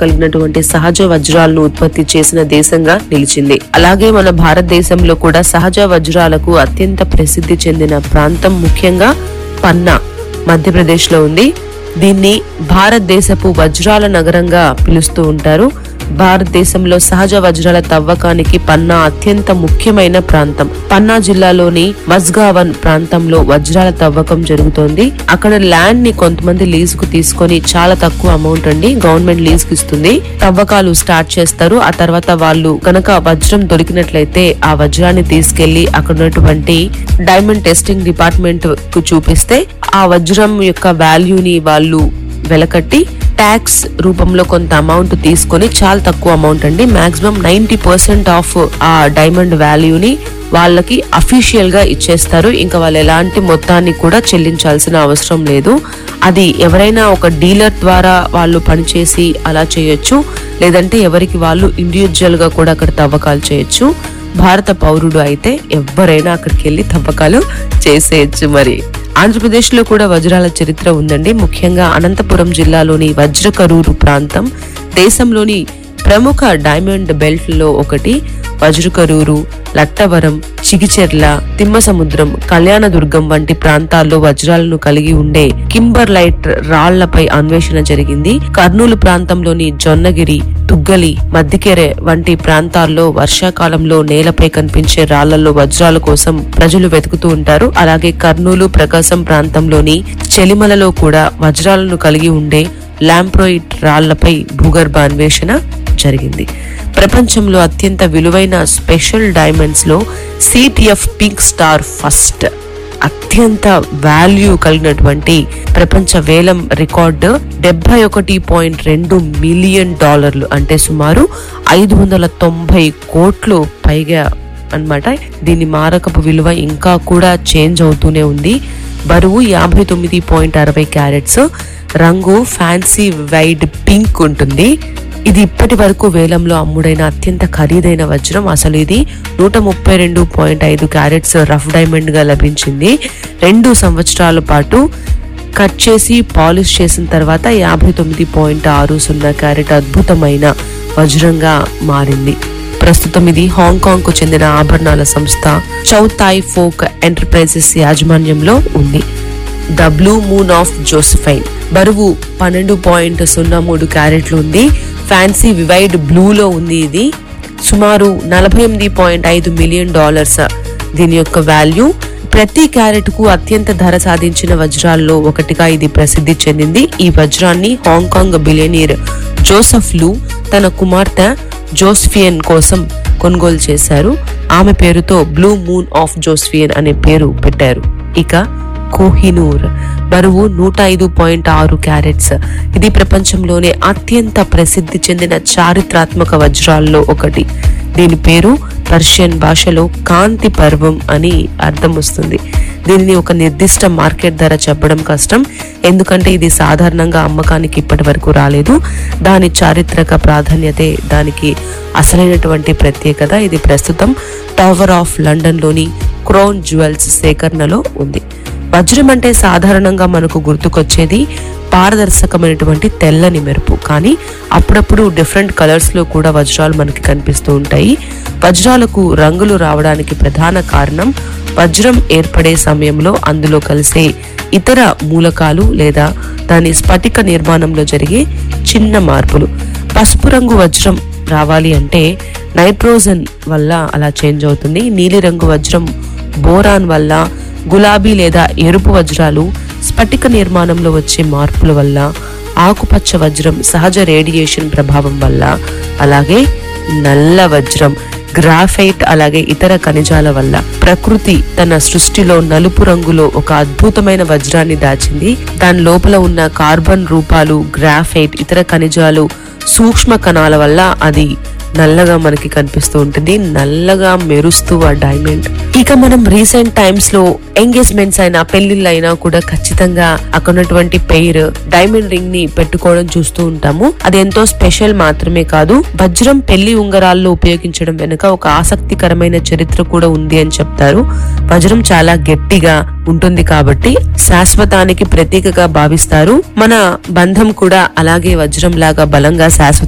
కలిగినటువంటి సహజ వజ్రాలను ఉత్పత్తి చేసిన దేశంగా నిలిచింది అలాగే మన భారతదేశంలో కూడా సహజ వజ్రాలకు అత్యంత ప్రసిద్ధి చెందిన ప్రాంతం ముఖ్యంగా పన్నా మధ్యప్రదేశ్ లో ఉంది దీన్ని భారతదేశపు వజ్రాల నగరంగా పిలుస్తూ ఉంటారు భారతదేశంలో సహజ వజ్రాల తవ్వకానికి పన్నా అత్యంత ముఖ్యమైన ప్రాంతం పన్నా జిల్లాలోని మజ్గావన్ ప్రాంతంలో వజ్రాల తవ్వకం జరుగుతోంది అక్కడ ల్యాండ్ ని కొంతమంది లీజ్ కు తీసుకొని చాలా తక్కువ అమౌంట్ అండి గవర్నమెంట్ లీజ్ కి ఇస్తుంది తవ్వకాలు స్టార్ట్ చేస్తారు ఆ తర్వాత వాళ్ళు గనక వజ్రం దొరికినట్లయితే ఆ వజ్రాన్ని తీసుకెళ్లి అక్కడ ఉన్నటువంటి డైమండ్ టెస్టింగ్ డిపార్ట్మెంట్ కు చూపిస్తే ఆ వజ్రం యొక్క వాల్యూని వాళ్ళు వెలకట్టి ట్యాక్స్ రూపంలో కొంత అమౌంట్ తీసుకొని చాలా తక్కువ అమౌంట్ అండి మాక్సిమం నైన్టీ పర్సెంట్ ఆఫ్ ఆ డైమండ్ వాల్యూని వాళ్ళకి అఫీషియల్ గా ఇచ్చేస్తారు ఇంకా వాళ్ళు ఎలాంటి మొత్తాన్ని కూడా చెల్లించాల్సిన అవసరం లేదు అది ఎవరైనా ఒక డీలర్ ద్వారా వాళ్ళు పనిచేసి అలా చేయొచ్చు లేదంటే ఎవరికి వాళ్ళు ఇండివిజువల్ గా కూడా అక్కడ తవ్వకాలు చేయొచ్చు భారత పౌరుడు అయితే ఎవరైనా అక్కడికి వెళ్ళి తవ్వకాలు చేసేయచ్చు మరి ఆంధ్రప్రదేశ్ లో కూడా వజ్రాల చరిత్ర ఉందండి ముఖ్యంగా అనంతపురం జిల్లాలోని వజ్రకరూరు ప్రాంతం దేశంలోని ప్రముఖ డైమండ్ బెల్ట్ లో ఒకటి వజ్రకరూరు లట్టవరం చిగిచెర్ల తిమ్మసముద్రం కళ్యాణదుర్గం వంటి ప్రాంతాల్లో వజ్రాలను కలిగి ఉండే కింబర్లైట్ రాళ్లపై అన్వేషణ జరిగింది కర్నూలు ప్రాంతంలోని జొన్నగిరి తుగ్గలి మద్దికెరె వంటి ప్రాంతాల్లో వర్షాకాలంలో నేలపై కనిపించే రాళ్లలో వజ్రాల కోసం ప్రజలు వెతుకుతూ ఉంటారు అలాగే కర్నూలు ప్రకాశం ప్రాంతంలోని చెలిమలలో కూడా వజ్రాలను కలిగి ఉండే లాంప్రోయిట్ రాళ్లపై భూగర్భ అన్వేషణ జరిగింది ప్రపంచంలో అత్యంత విలువైన స్పెషల్ డైమండ్స్ లో సిటిఎఫ్ పింక్ స్టార్ ఫస్ట్ అత్యంత వాల్యూ కలిగినటువంటి ప్రపంచ వేలం రికార్డు డెబ్బై ఒకటి పాయింట్ రెండు మిలియన్ డాలర్లు అంటే సుమారు ఐదు వందల తొంభై కోట్లు పైగా అన్నమాట దీని మారకపు విలువ ఇంకా కూడా చేంజ్ అవుతూనే ఉంది బరువు యాభై తొమ్మిది పాయింట్ అరవై క్యారెట్స్ రంగు ఫ్యాన్సీ వైడ్ పింక్ ఉంటుంది ఇది ఇప్పటి వరకు వేలంలో అమ్ముడైన అత్యంత ఖరీదైన వజ్రం అసలు ఇది నూట ముప్పై రెండు పాయింట్ ఐదు క్యారెట్స్ రఫ్ డైమండ్ గా లభించింది రెండు సంవత్సరాల పాటు కట్ చేసి పాలిష్ చేసిన తర్వాత యాభై తొమ్మిది పాయింట్ ఆరు సున్నా క్యారెట్ అద్భుతమైన వజ్రంగా మారింది ప్రస్తుతం ఇది హాంకాంగ్ కు చెందిన ఆభరణాల సంస్థ చౌతాయ్ ఫోక్ ఎంటర్ప్రైజెస్ యాజమాన్యంలో ఉంది the blue moon of Josephine బరువు పన్నెండు పాయింట్ సున్నా మూడు క్యారెట్లు ఉంది ఫ్యాన్సీ వివైడ్ బ్లూలో ఉంది ఇది సుమారు నలభై ఎనిమిది పాయింట్ ఐదు మిలియన్ డాలర్స్ దీని యొక్క వాల్యూ ప్రతి క్యారెట్ కు అత్యంత ధర సాధించిన వజ్రాల్లో ఒకటిగా ఇది ప్రసిద్ధి చెందింది ఈ వజ్రాన్ని హాంకాంగ్ బిలియనీర్ జోసఫ్ లూ తన కుమార్తె జోస్ఫియన్ కోసం కొనుగోలు చేశారు ఆమె పేరుతో బ్లూ మూన్ ఆఫ్ జోస్ఫియన్ అనే పేరు పెట్టారు ఇక కోహినూర్ బరువు నూట ఐదు పాయింట్ ఆరు క్యారెట్స్ ఇది ప్రపంచంలోనే అత్యంత ప్రసిద్ధి చెందిన చారిత్రాత్మక వజ్రాల్లో ఒకటి దీని పేరు పర్షియన్ భాషలో కాంతి పర్వం అని అర్థం వస్తుంది దీనిని ఒక నిర్దిష్ట మార్కెట్ ధర చెప్పడం కష్టం ఎందుకంటే ఇది సాధారణంగా అమ్మకానికి ఇప్పటి వరకు రాలేదు దాని చారిత్రక ప్రాధాన్యతే దానికి అసలైనటువంటి ప్రత్యేకత ఇది ప్రస్తుతం టవర్ ఆఫ్ లండన్ లోని క్రౌన్ జ్యువెల్స్ సేకరణలో ఉంది వజ్రం అంటే సాధారణంగా మనకు గుర్తుకొచ్చేది పారదర్శకమైనటువంటి తెల్లని మెరుపు కానీ అప్పుడప్పుడు డిఫరెంట్ కలర్స్ లో కూడా వజ్రాలు మనకి కనిపిస్తూ ఉంటాయి వజ్రాలకు రంగులు రావడానికి ప్రధాన కారణం వజ్రం ఏర్పడే సమయంలో అందులో కలిసే ఇతర మూలకాలు లేదా దాని స్ఫటిక నిర్మాణంలో జరిగే చిన్న మార్పులు పసుపు రంగు వజ్రం రావాలి అంటే నైట్రోజన్ వల్ల అలా చేంజ్ అవుతుంది నీలిరంగు వజ్రం బోరాన్ వల్ల గులాబీ లేదా ఎరుపు వజ్రాలు స్ఫటిక నిర్మాణంలో వచ్చే మార్పుల వల్ల ఆకుపచ్చ వజ్రం సహజ రేడియేషన్ ప్రభావం వల్ల అలాగే నల్ల వజ్రం గ్రాఫైట్ అలాగే ఇతర ఖనిజాల వల్ల ప్రకృతి తన సృష్టిలో నలుపు రంగులో ఒక అద్భుతమైన వజ్రాన్ని దాచింది దాని లోపల ఉన్న కార్బన్ రూపాలు గ్రాఫైట్ ఇతర ఖనిజాలు సూక్ష్మ కణాల వల్ల అది నల్లగా మనకి కనిపిస్తూ ఉంటుంది నల్లగా మెరుస్తూ ఆ డైమండ్ ఇక మనం రీసెంట్ టైమ్స్ లో ఎంగేజ్మెంట్స్ అయినా పెళ్లిళ్ళు అయినా కూడా ఖచ్చితంగా అక్కడ ఉన్నటువంటి పెయిర్ డైమండ్ రింగ్ ని పెట్టుకోవడం చూస్తూ ఉంటాము అది ఎంతో స్పెషల్ మాత్రమే కాదు వజ్రం పెళ్లి ఉంగరాల్లో ఉపయోగించడం వెనుక ఒక ఆసక్తికరమైన చరిత్ర కూడా ఉంది అని చెప్తారు వజ్రం చాలా గట్టిగా ఉంటుంది కాబట్టి శాశ్వతానికి ప్రతీకగా భావిస్తారు మన బంధం కూడా అలాగే వజ్రం లాగా బలంగా శాశ్వత